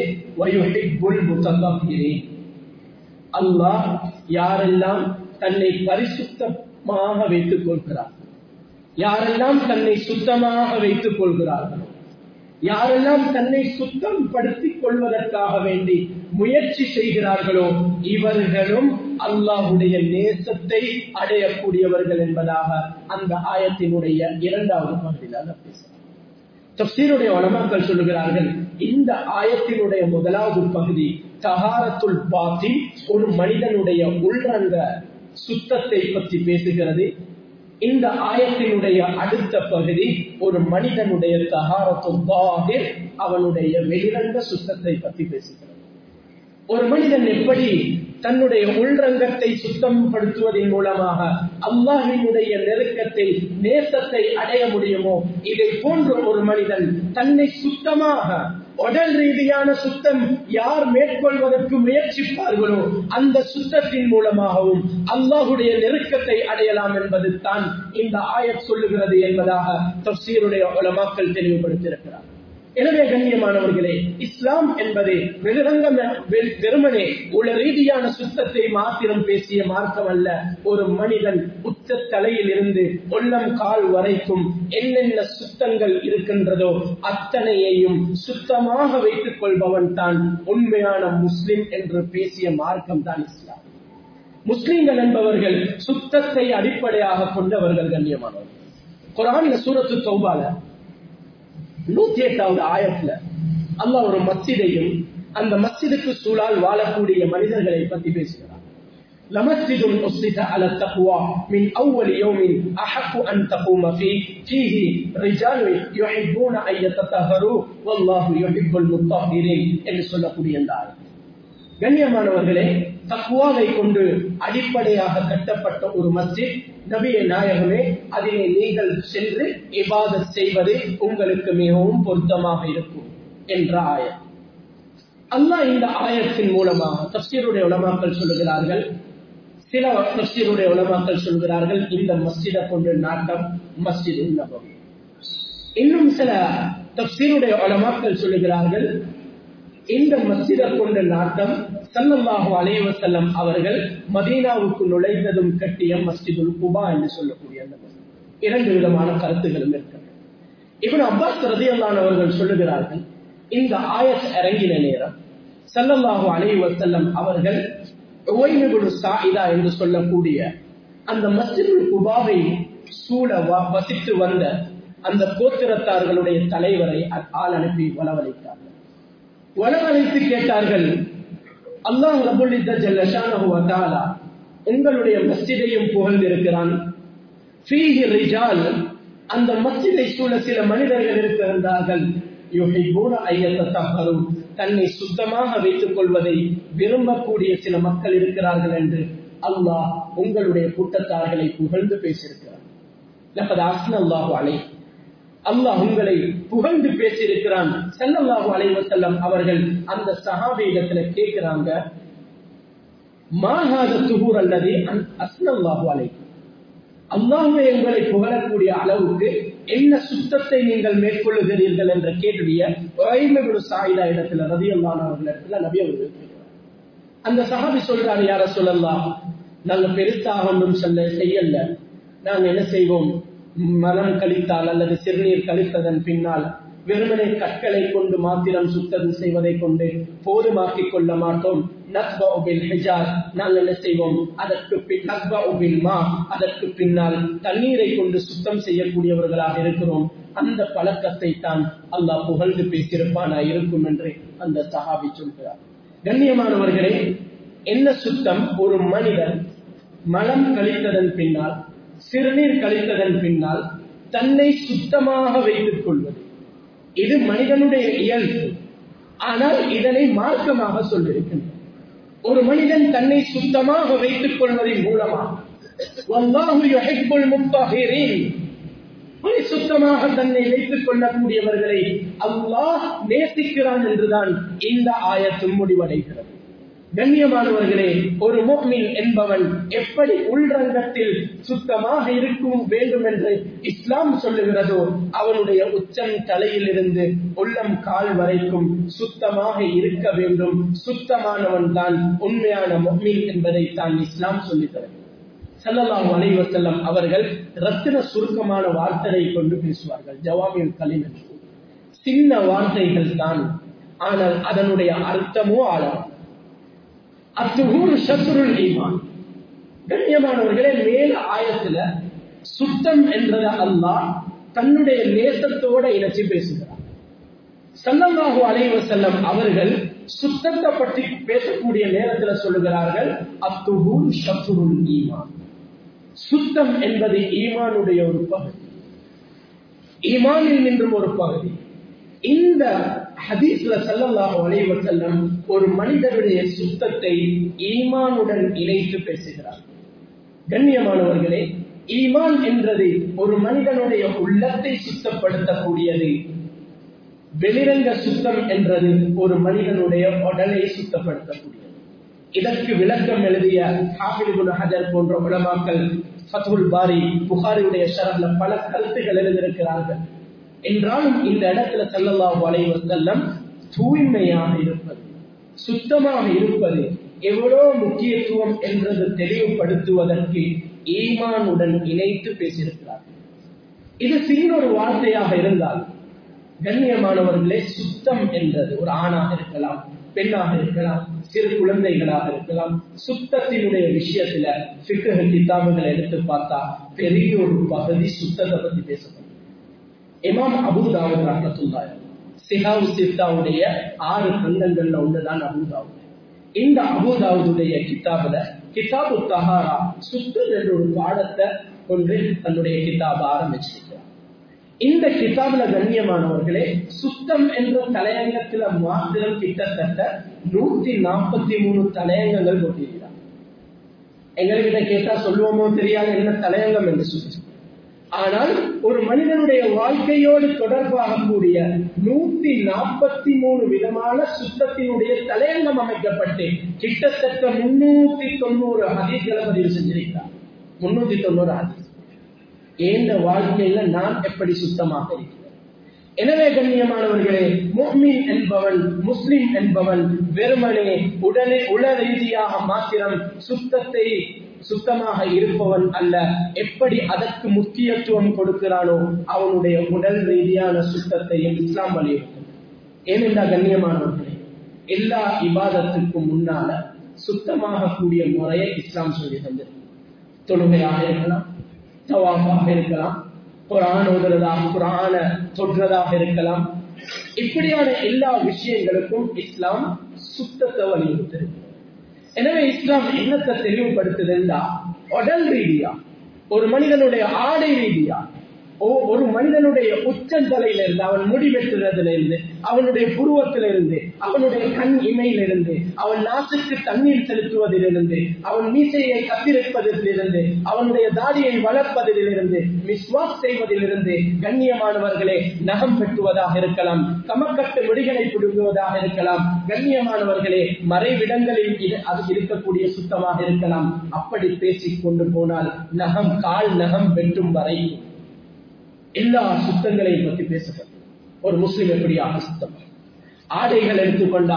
அல்லாஹ் யாரெல்லாம் தன்னை பரிசுத்தமாக வைத்துக் கொள்கிறார் யாரெல்லாம் தன்னை சுத்தமாக வைத்துக் கொள்கிறார்களோ யாரெல்லாம் தன்னை சுத்தம் படுத்திக் கொள்வதற்காக வேண்டி முயற்சி செய்கிறார்களோ இவர்களும் அல்லாஹுடைய நேசத்தை அடையக்கூடியவர்கள் என்பதாக அந்த ஆயத்தினுடைய இரண்டாவது பகுதியில் பேசுகிறார் தப்சீருடைய வளமாக்கள் சொல்லுகிறார்கள் இந்த ஆயத்தினுடைய முதலாவது பகுதி தகாரத்துல் பாத்தி ஒரு மனிதனுடைய உள்ரங்க சுத்தத்தை பற்றி பேசுகிறது இந்த ஆயத்தினுடைய அடுத்த பகுதி ஒரு மனிதனுடைய தகாரத்துல் அவனுடைய வெளிரங்க சுத்தத்தை பற்றி பேசுகிறது ஒரு மனிதன் எப்படி தன்னுடைய உள்ரங்கத்தை சுத்தம் படுத்துவதன் மூலமாக அல்லாஹினுடைய நெருக்கத்தை நேசத்தை அடைய முடியுமோ இதை போன்ற ஒரு மனிதன் தன்னை சுத்தமாக உடல் ரீதியான சுத்தம் யார் மேற்கொள்வதற்கு முயற்சிப்பார்களோ அந்த சுத்தத்தின் மூலமாகவும் அல்லாஹுடைய நெருக்கத்தை அடையலாம் என்பது தான் இந்த ஆயத் சொல்லுகிறது என்பதாக தப்சீருடைய உலமாக்கள் தெளிவுபடுத்தியிருக்கிறார் எனவே கண்ணியமானவர்களே இஸ்லாம் என்பது வெறுரங்கம் வெறுமனே உள்ள ரீதியான சுத்தத்தை மாத்திரம் பேசிய மார்க்கம் அல்ல ஒரு மனிதன் உச்ச தலையில் இருந்து உள்ளம் கால் வரைக்கும் என்னென்ன சுத்தங்கள் இருக்கின்றதோ அத்தனையையும் சுத்தமாக வைத்துக் கொள்பவன் தான் உண்மையான முஸ்லிம் என்று பேசிய மார்க்கம் தான் இஸ்லாம் முஸ்லிம்கள் என்பவர்கள் சுத்தத்தை அடிப்படையாக கொண்டவர்கள் கண்ணியமானவர்கள் குரான்ல சூரத்து தௌபால நூத்தி எட்டாவது ஆயத்துல அல்லாஹ் ஒரு மஸ்ஜிதையும் அந்த மஸ்ஜிதுக்கு சூழால் வாழக்கூடிய மனிதர்களை பத்தி பேசுகிறார் لمسجد أسس على التقوى من أول يوم أحق أن تقوم فيه فيه رجال يحبون أن يتطهروا والله يحب المطهرين என்று சொல்லக்கூடிய இந்த ஆயத் கண்ணியமானவர்களே தக்குவாவை கொண்டு அடிப்படையாக கட்டப்பட்ட ஒரு மஸ்ஜித் நபிய நாயகமே அதிலே நீங்கள் சென்று இபாதத் செய்வது உங்களுக்கு மிகவும் பொருத்தமாக இருக்கும் என்ற ஆயத் அல்லாஹ் இந்த ஆயத்தின் மூலமாக தப்சீருடைய உலமாக்கள் சொல்லுகிறார்கள் சில தப்சீருடைய உலமாக்கள் சொல்கிறார்கள் இந்த மஸ்ஜிதை கொண்டு நாட்டம் மஸ்ஜித் நபம் இன்னும் சில தப்சீருடைய உலமாக்கள் சொல்லுகிறார்கள் இந்த மஸ்ஜிதை கொண்ட நாட்டம் சல்லல்லாஹு அலைஹி வஸல்லம் அவர்கள் மதீனாவுக்கு நுழைந்ததும் கட்டிய மஸ்ஜிதுல் குபா என்று சொல்லக்கூடிய அந்த மஸ்ஜித். இரண்டு விதமான கருத்துகளும் இருக்கிறது இவன் அப்பாஸ் ரதியல்லான் அவர்கள் சொல்லுகிறார்கள் இந்த ஆயத் இறங்கின நேரம் சல்லல்லாஹு அலைஹி வஸல்லம் அவர்கள் உவைனபுல் சாயிதா என்று சொல்லக்கூடிய அந்த மஸ்ஜிதுல் குபாவை சூழ வ- வசித்து வந்த அந்த கோத்திரத்தார்களுடைய தலைவரை ஆள் அனுப்பி வளவழைத்தார்கள் வளவழைத்து கேட்டார்கள் அல்லாஹ் ரபுல் ஜல்லஷானஹு வ தஆலா உங்களுடைய மஸ்ஜிதையும் புகழ்ந்திருக்கிறான் ஃபீஹி ரிஜால் அந்த மஸ்ஜிதை சூழ சில மனிதர்கள் இருக்கிறார்கள் யுஹிப்பூன ஐயத்தஹரு தன்னை சுத்தமாக வைத்துக் கொள்வதை விரும்பக்கூடிய சில மக்கள் இருக்கிறார்கள் என்று அல்லாஹ் உங்களுடைய கூட்டத்தார்களை புகழ்ந்து பேசியிருக்கிறார் லகத் அஸ்ன அல்லாஹு அலைஹி அல்லாஹ் உங்களை புகழ்ந்து பேசியிருக்கிறான் ஸல்லல்லாஹு அலைஹி வஸல்லம் அவர்கள் அந்த சஹாபியிடத்துல கேக்குறாங்க மாஹாத துஹூர் அல்லது அஸ்னல்லாஹு அலைஹி அல்லாஹ்வே உங்களை புகழக்கூடிய அளவுக்கு என்ன சுத்தத்தை நீங்கள் மேற்கொள்ளுகிறீர்கள் என்ற கேள்விய ஒய்மகுரு சாயிதா இடத்துல ரதியல்லான அவர்களிடத்துல நபி அவர்கள் கேட்கிறார். அந்த சஹாபி சொல்றாரு யார சொல்லலாம் நாங்க பெருசாக ஒன்றும் சொல்ல செய்யல நாங்க என்ன செய்வோம் மலம் கழித்தால் அல்லது சிறுநீர் கழித்ததன் பின்னால் வெறுமனே கற்களை கொண்டு மாத்திரம் சுத்தம் செய்வதை கொண்டு போதுமாக்கிக் கொள்ள மாட்டோம் நத்பஉ பில் ஹிஜார் நாங்கள் என்ன செய்வோம் அதற்கு பின் நத்பஉ பில் மா அதற்கு பின்னால் தண்ணீரை கொண்டு சுத்தம் செய்யக்கூடியவர்களாக இருக்கிறோம் அந்த பழக்கத்தை தான் அல்லாஹ் புகழ்ந்து பேசியிருப்பானா இருக்கும் என்று அந்த சஹாபி சொல்கிறார் கண்ணியமானவர்களே என்ன சுத்தம் ஒரு மனிதன் மலம் கழித்ததன் பின்னால் சிறுநீர் கழித்ததன் பின்னால் தன்னை சுத்தமாக வைத்துக் கொள்வது இது மனிதனுடைய இயல்பு ஆனால் இதனை மார்க்கமாக சொல்லியிருக்கின்றன ஒரு மனிதன் தன்னை சுத்தமாக வைத்துக் கொள்வதன் மூலமாக வல்லாஹு யுஹிப்புல் முத்தஹிரீன் பரி சுத்தமாக தன்னை வைத்துக் கொள்ளக்கூடியவர்களை அல்லாஹ் நேசிக்கிறான் என்றுதான் இந்த ஆயத்தும் முடிவடைகிறது கண்ணியமானவர்களே ஒரு முஃமின் என்பவன் எப்படி உள்ரங்கத்தில் சுத்தமாக இருக்கும் வேண்டும் என்று இஸ்லாம் சொல்லுகிறதோ அவனுடைய உச்சம் தலையிலிருந்து உள்ளம் கால் வரைக்கும் சுத்தமாக இருக்க வேண்டும் சுத்தமானவன் தான் உண்மையான முஃமின் என்பதை தான் இஸ்லாம் சொல்லுகிறது ஸல்லல்லாஹு அலைஹி வஸல்லம் அவர்கள் ரத்தின சுருக்கமான வார்த்தையை கொண்டு பேசுவார்கள் ஜவாமில் கலிம் என்று சின்ன வார்த்தைகள் தான் ஆனால் அதனுடைய அர்த்தமோ ஆழம் அத்துகூர் சத்ருல் ஈமான் கண்ணியமானவர்களே மேல ஆயத்துல சுத்தம் என்றத அல்லாஹ் தன்னுடைய நேசத்தோட இணைச்சு பேசுகிறார் சல்லல்லாஹு அலைஹி வஸல்லம் அவர்கள் சுத்தத்தை பற்றி பேசக்கூடிய நேரத்துல சொல்லுகிறார்கள் அத்துகூர் சத்ருல் ஈமான் சுத்தம் என்பது ஈமானுடைய ஒரு பகுதி ஈமானில் நின்றும் ஒரு பகுதி இந்த ஹதீஸ்ல ஸல்லல்லாஹு அலைஹி வஸல்லம் ஒரு மனிதனுடைய சுத்தத்தை ஈமானுடன் இணைத்து பேசுகிறார் கண்ணியமானவர்களே ஈமான் என்றது ஒரு மனிதனுடைய உள்ளத்தை சுத்தப்படுத்தக்கூடியது வெளிரங்க சுத்தம் என்றது ஒரு மனிதனுடைய உடலை சுத்தப்படுத்தக்கூடியது இதற்கு விளக்கம் எழுதிய ஹாஃபில் ஹஜர் போன்ற உலமாக்கள் ஃபத்துல் பாரி புகாரியுடைய ஷரப்ல பல கருத்துகள் எழுதியிருக்கிறார்கள் என்றாலும் இந்த இடத்துல ஸல்லல்லாஹு அலைஹி வஸல்லம் தூய்மையாக இருப்பது சுத்தமாக இருப்பது எவ்வளவு முக்கியத்துவம் என்றது தெளிவுபடுத்துவதற்கு ஈமானுடன் இணைத்து பேசியிருக்கிறார் இது சின்ன ஒரு வார்த்தையாக இருந்தால் கண்ணியமானவர்களே சுத்தம் என்றது ஒரு ஆணாக இருக்கலாம் பெண்ணாக இருக்கலாம் சிறு குழந்தைகளாக இருக்கலாம் சுத்தத்தினுடைய விஷயத்துல சிக்கக கிதாபுகளை எடுத்து பார்த்தா பெரிய ஒரு பகுதி சுத்தத்தை பத்தி பேசப்படும் இமாம் அபுதாவுத் ரஹமத்துல்லாஹி சிஹாவு சித்தாவுடைய ஆறு கண்டங்கள்ல ஒண்ணுதான் அபுதாவுத் இந்த அபுதாவுடைய கிதாபுல கிதாபு தஹாரா சுத்தம் என்ற ஒரு பாடத்தை கொண்டு தன்னுடைய கிதாப ஆரம்பிச்சிருக்கிறார் இந்த கிதாபுல கண்ணியமானவர்களே சுத்தம் என்ற தலையங்கத்துல மாத்திரம் கிட்டத்தட்ட நூத்தி நாற்பத்தி மூணு தலையங்கங்கள் போட்டிருக்கிறார் எங்ககிட்ட கேட்டா சொல்லுவோமோ தெரியாது என்ன தலையங்கம் என்று சொல்லி ஆனால் ஒரு மனிதனுடைய வாழ்க்கையோடு தொடர்பாக கூடிய நூத்தி நாற்பத்தி மூணு விதமான சுத்தத்தினுடைய தலையங்கம் அமைக்கப்பட்டு கிட்டத்தட்ட முன்னூத்தி தொண்ணூறு ஹதீஸ்களை பதிவு செஞ்சிருக்கிறார் முன்னூத்தி தொண்ணூறு ஹதீஸ் எந்த வாழ்க்கையில நான் எப்படி சுத்தமாக இருக்கிறேன் எனவே கண்ணியமானவர்களே முஹ்மின் என்பவன் முஸ்லிம் என்பவன் வெறுமனே உடனே உள ரீதியாக மாத்திரம் சுத்தத்தை சுத்தமாக இருப்பவன் அல்ல எப்படி அதற்கு முக்கியத்துவம் கொடுக்கிறானோ அவனுடைய உடல் ரீதியான சுத்தத்தையும் இஸ்லாம் வலியுறுத்தும் ஏனென்றா கண்ணியமானவர்களே எல்லா இபாதத்துக்கும் முன்னால சுத்தமாக கூடிய முறையை இஸ்லாம் சொல்லி தந்திருக்கு தொழுகையாக இருக்கலாம் தவாஃபாக இருக்கலாம் குரான் ஓதுறதாக குரான தொடுறதாக இருக்கலாம் இப்படியான எல்லா விஷயங்களுக்கும் இஸ்லாம் சுத்தத்தை வலியுறுத்திருக்கு எனவே இஸ்லாம் என்னத்தை தெளிவுபடுத்துதுன்னா உடல் ரீதியா ஒரு மனிதனுடைய ஆடை ரீதியா ஒரு மனிதனுடைய உச்சந்தலையிலிருந்து அவன் முடி வெட்டுறதிலிருந்து அவனுடைய புருவத்திலிருந்து அவனுடைய கண் இமையிலிருந்து அவன் நாசுக்கு தண்ணீர் செலுத்துவதிலிருந்து அவன் மீசையை கத்திருப்பதிலிருந்து அவனுடைய தாடியை வளர்ப்பதிலிருந்து மிஸ்வாஸ் செய்வதிலிருந்து கண்ணியமானவர்களே நகம் பெற்றுவதாக இருக்கலாம் கமக்கட்டு முடிகளை பிடுங்குவதாக இருக்கலாம் கண்ணியமானவர்களே மறைவிடங்களில் அது இருக்கக்கூடிய சுத்தமாக இருக்கலாம் அப்படி பேசிக் கொண்டு போனால் நகம் கால் நகம் வெட்டும் வரைக்கும் எல்லா சுத்தங்களையும் பற்றி பேசப்படும் ஒரு முஸ்லிம் எப்படியாக சுத்தம் ஆடைகள் எடுத்துக்கொண்டா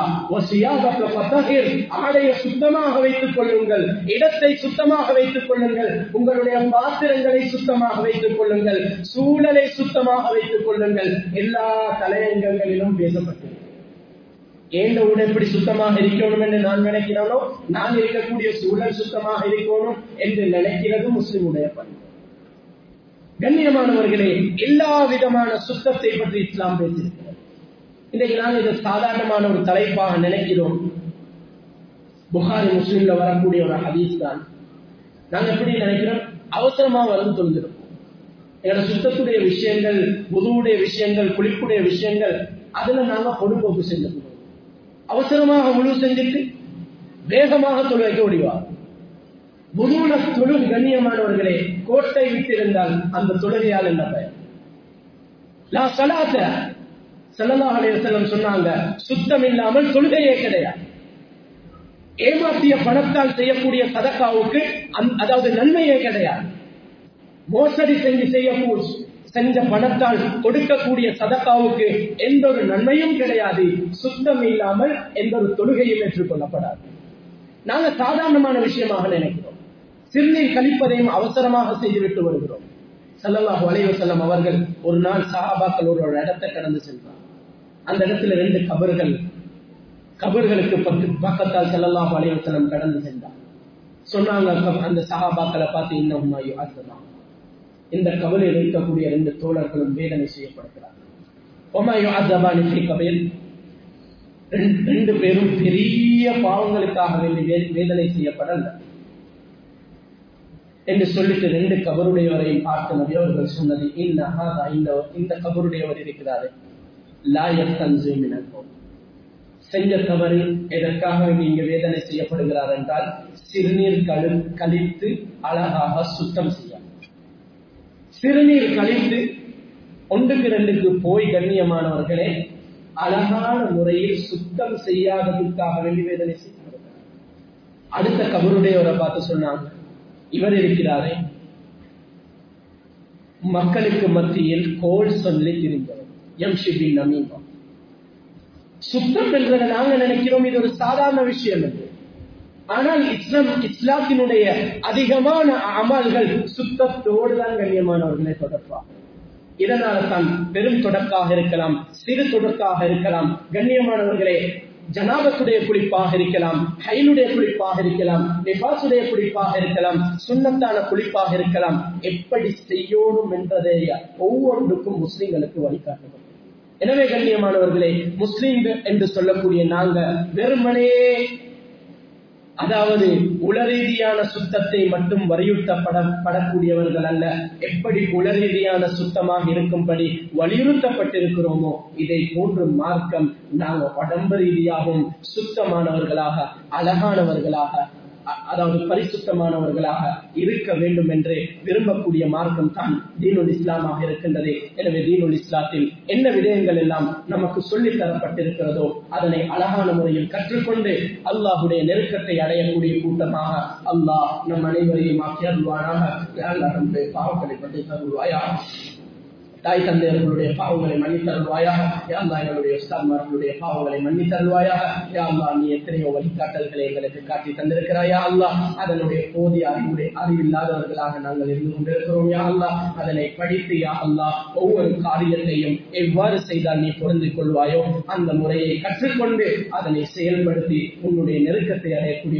ஆடையை சுத்தமாக வைத்துக் கொள்ளுங்கள் இடத்தை சுத்தமாக வைத்துக் கொள்ளுங்கள் உங்களுடைய பாத்திரங்களை சுத்தமாக வைத்துக் கொள்ளுங்கள் சூழலை சுத்தமாக வைத்துக் கொள்ளுங்கள் எல்லா தலையங்கங்களிலும் பேசப்பட்டது ஏந்த உடல் எப்படி சுத்தமாக இருக்கணும் என்று நான் நினைக்கிறேனோ நான் இருக்கக்கூடிய சூழல் சுத்தமாக இருக்கணும் என்று நினைக்கிறது முஸ்லிமுடைய பண்பு கண்ணியமானவர்களே எல்லா விதமான சுத்தத்தை பற்றி இஸ்லாம் பேசியிருக்கிறது இன்றைக்கு நாங்கள் இதை சாதாரணமான ஒரு தலைப்பாக நினைக்கிறோம் புகாரி முஸ்லீம்ல வரக்கூடிய ஒரு ஹதீஸ் தான் நாங்க எப்படி நினைக்கிறோம் அவசரமா வந்து தொழுகிறோம் எங்களோட சுத்தத்துடைய விஷயங்கள் புதுவுடைய விஷயங்கள் குளிப்புடைய விஷயங்கள் அதுல நாங்க பொடுபோக்கு செஞ்சிருக்கிறோம் அவசரமாக முழு செஞ்சுட்டு வேகமாக தொழு வைக்க முடிவார் முழுல தொழு கண்ணியமானவர்களே கோட்டை விட்டிருந்தால் அந்த தொழுகையால் என்ன பயன் நான் சலாத்த சல்லா அலையம் சொன்னாங்க சுத்தம் இல்லாமல் தொழுகையே கிடையாது ஏமாற்றிய பணத்தால் செய்யக்கூடிய சதக்காவுக்கு அதாவது நன்மையே கிடையாது மோசடி செஞ்சு செய்ய செஞ்ச பணத்தால் கொடுக்கக்கூடிய சதக்காவுக்கு எந்த ஒரு நன்மையும் கிடையாது சுத்தம் இல்லாமல் எந்த ஒரு தொழுகையும் ஏற்றுக்கொள்ளப்படாது நாங்க சாதாரணமான விஷயமாக நினைக்கிறோம் சிறுநீர் கழிப்பதையும் அவசரமாக செய்துவிட்டு வருகிறோம் சல்லல்லாஹு அலைவசல்லம் அவர்கள் ஒரு நாள் சஹாபாக்கள் ஒரு இடத்தை கடந்து சென்றார் அந்த இடத்துல ரெண்டு கபர்கள் கபர்களுக்கு பத்து பக்கத்தால் செல்லலாம் அலைவசலம் கடந்து சென்றார் சொன்னாங்க அந்த சகாபாக்களை பார்த்து இன்னும் அதுதான் இந்த கவலையில் இருக்கக்கூடிய ரெண்டு தோழர்களும் வேதனை செய்யப்படுகிறார்கள் ஒமாயோ அசபானி கபையில் ரெண்டு பேரும் பெரிய பாவங்களுக்காக வேண்டி வேதனை செய்யப்படல என்று சொல்லிட்டு ரெண்டு கபருடையவரையும் பார்த்த நபி அவர்கள் சொன்னது இந்த இந்த கபருடையவர் இருக்கிறாரு லாயர் தன்சூமினக்கும் செஞ்ச தவறு எதற்காக நீங்க வேதனை செய்யப்படுகிறார் என்றால் சிறுநீர் கழு கழித்து அழகாக சுத்தம் செய்ய சிறுநீர் கழித்து ஒன்றுக்கு ரெண்டுக்கு போய் கண்ணியமானவர்களே அழகான முறையில் சுத்தம் செய்யாததுக்காக வேண்டி வேதனை செய்யப்படுகிறார் அடுத்த கபருடையவரை பார்த்து சொன்னாங்க இவர் இருக்கிறாரே மக்களுக்கு மத்தியில் கோல் சொல்லி திரிந்தவர் எம் ஷிபின் நமீபம் சுத்தம் என்றதை நாங்க நினைக்கிறோம் இது ஒரு சாதாரண விஷயம் என்று ஆனால் இஸ்லாம் இஸ்லாத்தினுடைய அதிகமான அமல்கள் சுத்தத்தோடு தான் கண்ணியமானவர்களை தொடர்பாக இதனால தான் பெரும் தொடக்காக இருக்கலாம் சிறு தொடக்காக இருக்கலாம் கண்ணியமானவர்களே ஜனாபத்துடைய குளிப்பாக இருக்கலாம் ஹைலுடைய குளிப்பாக இருக்கலாம் நிபாசுடைய குளிப்பாக இருக்கலாம் சுண்ணத்தான குளிப்பாக இருக்கலாம் எப்படி செய்யணும் என்றதை ஒவ்வொன்றுக்கும் முஸ்லிம்களுக்கு வழிகாட்டணும் எனவே கண்ணியமானவர்களே முஸ்லீம் என்று சொல்லக்கூடிய நாங்க வெறுமனே அதாவது உளரீதியான சுத்தத்தை மட்டும் வலியுறுத்தப்படப்படக்கூடியவர்கள் அல்ல எப்படி உளரீதியான சுத்தமாக இருக்கும்படி வலியுறுத்தப்பட்டிருக்கிறோமோ இதை போன்று மார்க்கம் நாங்கள் உடம்பு ரீதியாகவும் சுத்தமானவர்களாக அழகானவர்களாக அதாவது பரிசுத்தமானவர்களாக இருக்க வேண்டும் என்று விரும்பக்கூடிய மார்க்கம் தான் தீனுல் இஸ்லாமாக இருக்கின்றது எனவே தீனுல் இஸ்லாத்தில் என்ன விடயங்கள் எல்லாம் நமக்கு சொல்லித் தரப்பட்டிருக்கிறதோ அதனை அழகான முறையில் கற்றுக்கொண்டு அல்லாஹுடைய நெருக்கத்தை அடையக்கூடிய கூட்டமாக அல்லாஹ் நம் அனைவரையும் ஆக்கியருள்வானாக பாவங்களை பற்றி தருவாயா தாய் தந்தையர்களுடைய பாவங்களை மன்னித்தருள்வாயாக யா அல்லாஹ் எங்களுடைய உஸ்தாத்மார்களுடைய பாவங்களை மன்னித்தருள்வாயாக யா அல்லாஹ் நீ எத்தனையோ வழிகாட்டல்களை எங்களுக்கு காட்டி தந்திருக்கிறாய் யா அல்லாஹ் அதனுடைய போதிய அறிவுடைய அறிவில்லாதவர்களாக நாங்கள் இருந்து கொண்டிருக்கிறோம் யா அல்லாஹ் அதனை படித்து யா அல்லாஹ் ஒவ்வொரு காரியத்தையும் எவ்வாறு செய்தால் நீ பொருந்திக் கொள்வாயோ அந்த முறையை கற்றுக்கொண்டு அதனை செயல்படுத்தி உன்னுடைய நெருக்கத்தை அடையக்கூடிய